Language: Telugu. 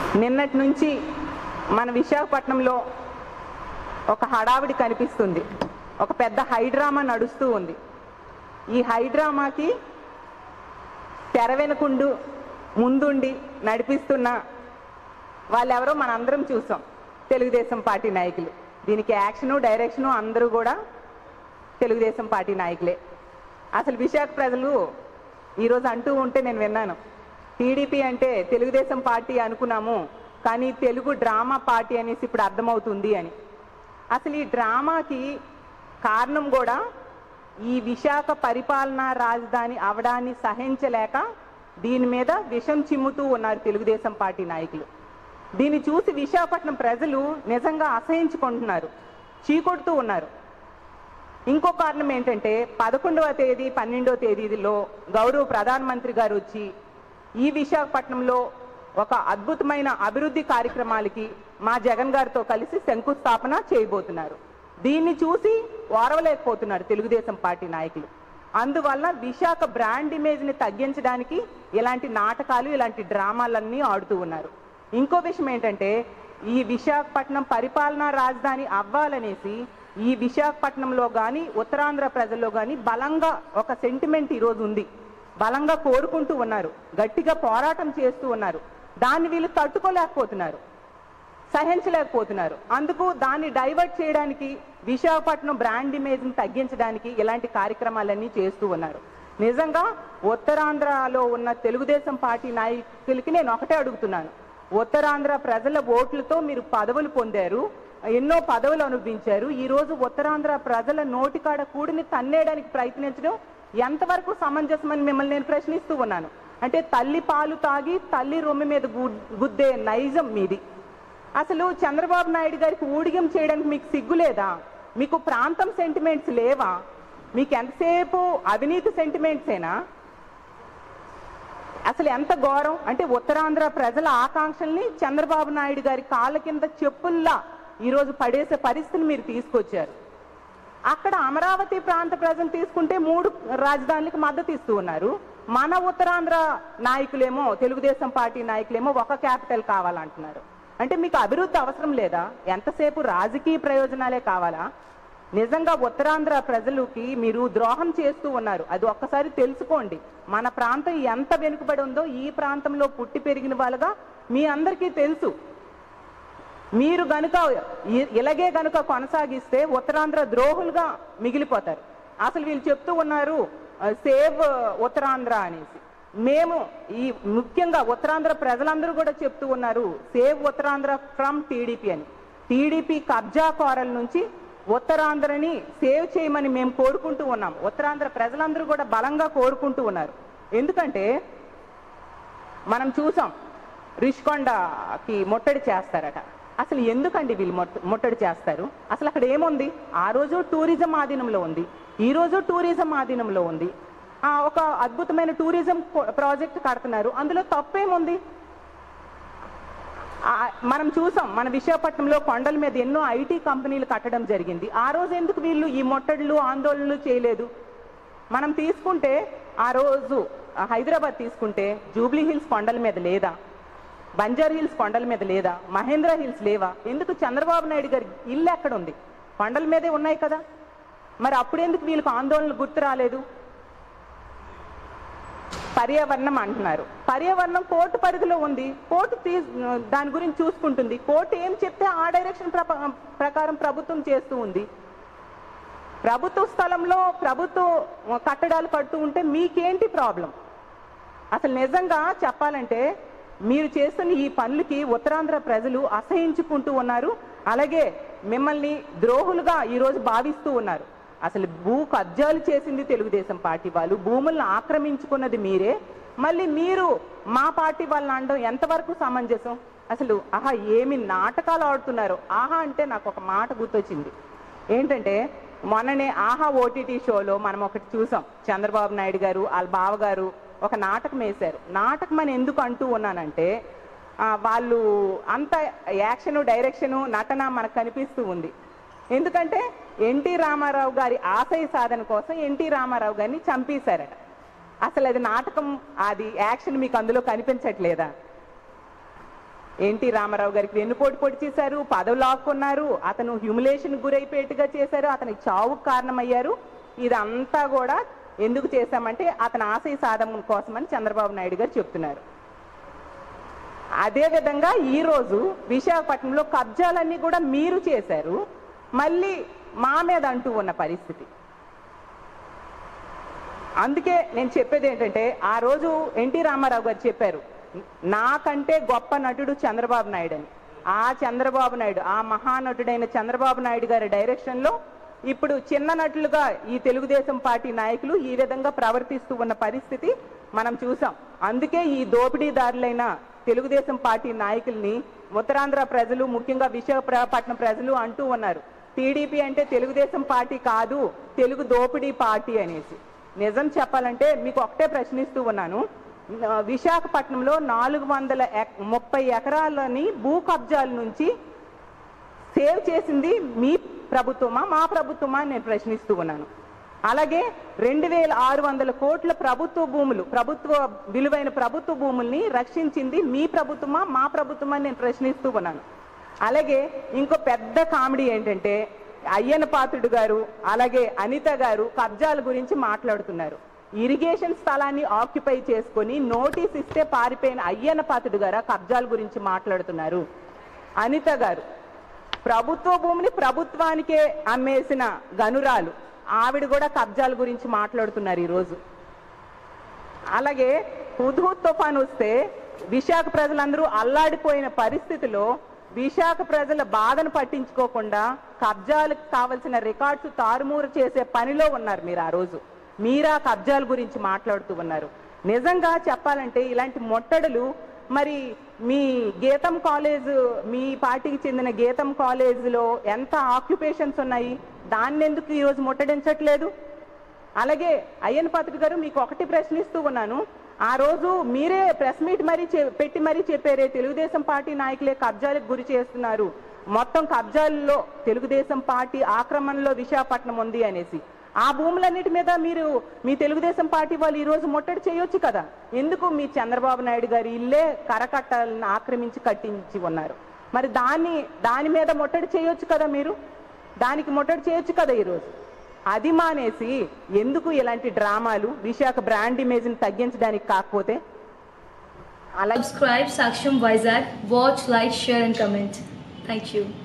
నిన్నటి నుంచి మన విశాఖపట్నంలో ఒక హడావిడి కనిపిస్తుంది ఒక పెద్ద హైడ్రామా నడుస్తూ ఉంది ఈ హైడ్రామాకి తెర వెనుకుండు ముందుండి నడిపిస్తున్న వాళ్ళెవరో మనందరం చూసాం తెలుగుదేశం పార్టీ నాయకులు దీనికి యాక్షను డైరెక్షను అందరూ కూడా తెలుగుదేశం పార్టీ నాయకులే అసలు విశాఖ ప్రజలు ఈరోజు అంటూ ఉంటే నేను విన్నాను టీడీపీ అంటే తెలుగుదేశం పార్టీ అనుకున్నాము కానీ తెలుగు డ్రామా పార్టీ అనేసి ఇప్పుడు అర్థమవుతుంది అని అసలు ఈ డ్రామాకి కారణం కూడా ఈ విశాఖ పరిపాలనా రాజధాని అవడాన్ని సహించలేక దీని మీద విషం చిమ్ముతూ ఉన్నారు తెలుగుదేశం పార్టీ నాయకులు దీన్ని చూసి విశాఖపట్నం ప్రజలు నిజంగా అసహించుకుంటున్నారు చీకొడుతూ ఉన్నారు ఇంకో కారణం ఏంటంటే పదకొండవ తేదీ పన్నెండవ తేదీలో గౌరవ ప్రధానమంత్రి గారు వచ్చి ఈ విశాఖపట్నంలో ఒక అద్భుతమైన అభివృద్ధి కార్యక్రమాలకి మా జగన్ గారితో కలిసి శంకుస్థాపన చేయబోతున్నారు దీన్ని చూసి ఓరవలేకపోతున్నారు తెలుగుదేశం పార్టీ నాయకులు అందువల్ల విశాఖ బ్రాండ్ ఇమేజ్ని తగ్గించడానికి ఇలాంటి నాటకాలు ఇలాంటి డ్రామాలన్నీ ఆడుతూ ఉన్నారు ఇంకో విషయం ఏంటంటే ఈ విశాఖపట్నం పరిపాలనా రాజధాని అవ్వాలనేసి ఈ విశాఖపట్నంలో కానీ ఉత్తరాంధ్ర ప్రజల్లో కానీ బలంగా ఒక సెంటిమెంట్ ఈరోజు ఉంది బలంగా కోరుకుంటూ ఉన్నారు గట్టిగా పోరాటం చేస్తూ ఉన్నారు దాన్ని వీళ్ళు తట్టుకోలేకపోతున్నారు సహించలేకపోతున్నారు అందుకు దాన్ని డైవర్ట్ చేయడానికి విశాఖపట్నం బ్రాండ్ ఇమేజ్ని తగ్గించడానికి ఇలాంటి కార్యక్రమాలన్నీ చేస్తూ ఉన్నారు నిజంగా ఉత్తరాంధ్రలో ఉన్న తెలుగుదేశం పార్టీ నాయకులకి నేను ఒకటే అడుగుతున్నాను ఉత్తరాంధ్ర ప్రజల ఓట్లతో మీరు పదవులు పొందారు ఎన్నో పదవులు అనుభవించారు ఈ రోజు ఉత్తరాంధ్ర ప్రజల నోటికాడ కూడిని తన్నేయడానికి ప్రయత్నించడం ఎంతవరకు సమంజసమని మిమ్మల్ని నేను ప్రశ్నిస్తూ ఉన్నాను అంటే తల్లి పాలు తాగి తల్లి రొమ్మి మీద గు- గుద్దే నైజం మీది అసలు చంద్రబాబు నాయుడు గారికి ఊడిగం చేయడానికి మీకు సిగ్గులేదా మీకు ప్రాంతం సెంటిమెంట్స్ లేవా మీకు ఎంతసేపు అవినీతి సెంటిమెంట్సేనా అసలు ఎంత ఘోరం అంటే ఉత్తరాంధ్ర ప్రజల ఆకాంక్షల్ని చంద్రబాబు నాయుడు గారి కాళ్ళ కింద చెప్పుల్లా ఈరోజు పడేసే పరిస్థితిని మీరు తీసుకొచ్చారు అక్కడ అమరావతి ప్రాంత ప్రజలు తీసుకుంటే మూడు రాజధానులకు మద్దతు ఇస్తూ ఉన్నారు మన ఉత్తరాంధ్ర నాయకులేమో తెలుగుదేశం పార్టీ నాయకులేమో ఒక క్యాపిటల్ కావాలంటున్నారు అంటే మీకు అభివృద్ధి అవసరం లేదా ఎంతసేపు రాజకీయ ప్రయోజనాలే కావాలా నిజంగా ఉత్తరాంధ్ర ప్రజలకి మీరు ద్రోహం చేస్తూ ఉన్నారు అది ఒక్కసారి తెలుసుకోండి మన ప్రాంతం ఎంత వెనుకబడి ఉందో ఈ ప్రాంతంలో పుట్టి పెరిగిన వాళ్ళగా మీ అందరికీ తెలుసు మీరు గనుక ఇ- ఇలాగే గనుక కొనసాగిస్తే ఉత్తరాంధ్ర ద్రోహులుగా మిగిలిపోతారు అసలు వీళ్ళు చెప్తూ ఉన్నారు సేవ్ ఉత్తరాంధ్ర అనేసి మేము ఈ ముఖ్యంగా ఉత్తరాంధ్ర ప్రజలందరూ కూడా చెప్తూ ఉన్నారు సేవ్ ఉత్తరాంధ్ర ఫ్రమ్ టీడీపీ అని టీడీపీ కబ్జా కోరల నుంచి ఉత్తరాంధ్రని సేవ్ చేయమని మేము కోరుకుంటూ ఉన్నాం ఉత్తరాంధ్ర ప్రజలందరూ కూడా బలంగా కోరుకుంటూ ఉన్నారు ఎందుకంటే మనం చూసాం రిషికొండకి ముట్టడి చేస్తారట అసలు ఎందుకండి వీళ్ళు మొట్ట- ముట్టడి చేస్తారు అసలు అక్కడ ఏముంది ఆ రోజు టూరిజం ఆధీనంలో ఉంది ఈ రోజు టూరిజం ఆధీనంలో ఉంది ఆ, ఒక అద్భుతమైన టూరిజం పో- ప్రాజెక్ట్ కడుతున్నారు అందులో తప్పేముంది ఆ, మనం చూసాం మన విశాఖపట్నంలో కొండల మీద ఎన్నో ఐటీ కంపెనీలు కట్టడం జరిగింది ఆ రోజు ఎందుకు వీళ్ళు ఈ ముట్టడులు ఆందోళనలు చేయలేదు మనం తీసుకుంటే ఆ రోజు ఆ హైదరాబాద్ తీసుకుంటే జూబ్లీ హిల్స్ కొండల మీద లేదా బంజార్ హిల్స్ కొండల మీద లేదా మహేంద్ర హిల్స్ లేవా ఎందుకు చంద్రబాబు నాయుడు గారి ఇల్లు ఎక్కడ ఉంది కొండల మీదే ఉన్నాయి కదా మరి అప్పుడెందుకు వీళ్ళకి ఆందోళనలు గుర్తు రాలేదు పర్యావరణం అంటున్నారు పర్యావరణం కోర్టు పరిధిలో ఉంది కోర్టు తీ దాని గురించి చూసుకుంటుంది కోర్టు ఏం చెప్తే ఆ డైరెక్షన్ ప్రప- ప్రకారం ప్రభుత్వం చేస్తూ ఉంది ప్రభుత్వ స్థలంలో ప్రభుత్వ కట్టడాలు కడుతూ ఉంటే మీకేంటి ప్రాబ్లం అసలు నిజంగా చెప్పాలంటే మీరు చేస్తున్న ఈ పనులకి ఉత్తరాంధ్ర ప్రజలు అసహించుకుంటూ ఉన్నారు అలాగే మిమ్మల్ని ద్రోహులుగా ఈరోజు భావిస్తూ ఉన్నారు అసలు భూ కబ్జాలు చేసింది తెలుగుదేశం పార్టీ వాళ్ళు భూములను ఆక్రమించుకున్నది మీరే మళ్ళీ మీరు మా పార్టీ వాళ్ళని అనడం ఎంతవరకు సమంజసం అసలు ఆహా ఏమి నాటకాలు ఆడుతున్నారు ఆహా అంటే నాకు ఒక మాట గుర్తొచ్చింది ఏంటంటే మొన్ననే ఆహా ఓటీటీ షోలో మనం ఒకటి చూసాం చంద్రబాబు నాయుడు గారు వాళ్ళ బావగారు ఒక నాటకం వేశారు నాటకం అని ఎందుకు అంటూ ఉన్నానంటే ఆ, వాళ్ళు అంత యాక్షన్ డైరెక్షన్ నటన మనకు కనిపిస్తూ ఉంది ఎందుకంటే ఎన్టీ రామారావు గారి ఆశయ సాధన కోసం ఎన్టీ రామారావు గారిని చంపేశారట అసలు అది నాటకం అది యాక్షన్ మీకు అందులో కనిపించట్లేదా ఎన్టీ రామారావు గారికి వెన్నుపోటు పొడి చేశారు పదవి లాక్కున్నారు అతను హ్యూమిలేషన్ గురైపోయేట్టుగా చేశారు అతనికి చావుకు కారణమయ్యారు ఇదంతా కూడా ఎందుకు చేశామంటే అతని ఆశయ సాధన కోసమని చంద్రబాబు నాయుడు గారు చెప్తున్నారు అదే విధంగా ఈ రోజు విశాఖపట్నంలో కబ్జాలన్నీ కూడా మీరు చేశారు మళ్ళీ మా మీద అంటూ ఉన్న పరిస్థితి అందుకే నేను చెప్పేది ఏంటంటే ఆ రోజు ఎన్టీ రామారావు గారు చెప్పారు నాకంటే గొప్ప నటుడు చంద్రబాబు నాయుడు అని ఆ చంద్రబాబు నాయుడు ఆ మహానటుడైన చంద్రబాబు నాయుడు గారి డైరెక్షన్ లో ఇప్పుడు చిన్న నటులుగా ఈ తెలుగుదేశం పార్టీ నాయకులు ఈ విధంగా ప్రవర్తిస్తూ ఉన్న పరిస్థితి మనం చూసాం అందుకే ఈ దోపిడీదారులైన తెలుగుదేశం పార్టీ నాయకుల్ని ఉత్తరాంధ్ర ప్రజలు ముఖ్యంగా విశాఖపట్నం ప్రజలు అంటూ ఉన్నారు టీడీపీ అంటే తెలుగుదేశం పార్టీ కాదు తెలుగు దోపిడీ పార్టీ అనేసి నిజం చెప్పాలంటే మీకు ఒకటే ప్రశ్నిస్తూ ఉన్నాను ఆ, విశాఖపట్నంలో నాలుగు వందల ఎక్- ముప్పై ఎకరాలని భూ కబ్జాల నుంచి సేవ్ చేసింది మీ ప్రభుత్వమా మా ప్రభుత్వమా అని నేను ప్రశ్నిస్తూ ఉన్నాను అలాగే రెండు వేల ఆరు వందల కోట్ల ప్రభుత్వ భూములు ప్రభుత్వ విలువైన ప్రభుత్వ భూముల్ని రక్షించింది మీ ప్రభుత్వమా మా ప్రభుత్వమా అని నేను ప్రశ్నిస్తూ ఉన్నాను అలాగే ఇంకో పెద్ద కామెడీ ఏంటంటే అయ్యన పాత్రుడు గారు అలాగే అనిత గారు కబ్జాల గురించి మాట్లాడుతున్నారు ఇరిగేషన్ స్థలాన్ని ఆక్యుపై చేసుకొని నోటీస్ ఇస్తే పారిపోయిన అయ్యన్న పాత్రుడు గారు కబ్జాల గురించి మాట్లాడుతున్నారు అనిత గారు ప్రభుత్వ భూమిని ప్రభుత్వానికే అమ్మేసిన గనురాలు ఆవిడ కూడా కబ్జాల గురించి మాట్లాడుతున్నారు ఈరోజు అలాగే హుద్హుద్ తుఫాన్ వస్తే విశాఖ ప్రజలందరూ అల్లాడిపోయిన పరిస్థితిలో విశాఖ ప్రజల బాధను పట్టించుకోకుండా కబ్జాలకు కావలసిన రికార్డ్స్ తారుమూరు చేసే పనిలో ఉన్నారు మీరు ఆ రోజు మీరా కబ్జాల గురించి మాట్లాడుతూ ఉన్నారు నిజంగా చెప్పాలంటే ఇలాంటి మొట్టడులు మరి మీ గీతం కాలేజ్ మీ పార్టీకి చెందిన గీతం కాలేజీలో ఎంత ఆక్యుపేషన్స్ ఉన్నాయి దాన్ని ఎందుకు ఈరోజు ముట్టడించట్లేదు అలాగే అయ్యన్ పాత్రుడు గారు మీకు ఒకటి ప్రశ్నిస్తూ ఉన్నాను ఆ రోజు మీరే ప్రెస్ మీట్ మరీ చె- పెట్టి మరీ చెప్పారే తెలుగుదేశం పార్టీ నాయకులే కబ్జాలకు గురి చేస్తున్నారు మొత్తం కబ్జాల్లో తెలుగుదేశం పార్టీ ఆక్రమణలో విశాఖపట్నం ఉంది అనేసి ఆ భూములన్నిటి మీద మీరు మీ తెలుగుదేశం పార్టీ వాళ్ళు ఈ రోజు ముట్టడి చేయొచ్చు కదా ఎందుకు మీ చంద్రబాబు నాయుడు గారి ఇల్లే కరకట్టాలను ఆక్రమించి కట్టించి ఉన్నారు మరి దాన్ని దాని మీద ముట్టడి చేయొచ్చు కదా మీరు దానికి ముట్టడి చేయొచ్చు కదా ఈరోజు అది మానేసి ఎందుకు ఇలాంటి డ్రామాలు విశాఖ బ్రాండ్ ఇమేజ్ని తగ్గించడానికి కాకపోతే అలా Subscribe Saksham Vizag. Watch, like, share, and comment. Thank you.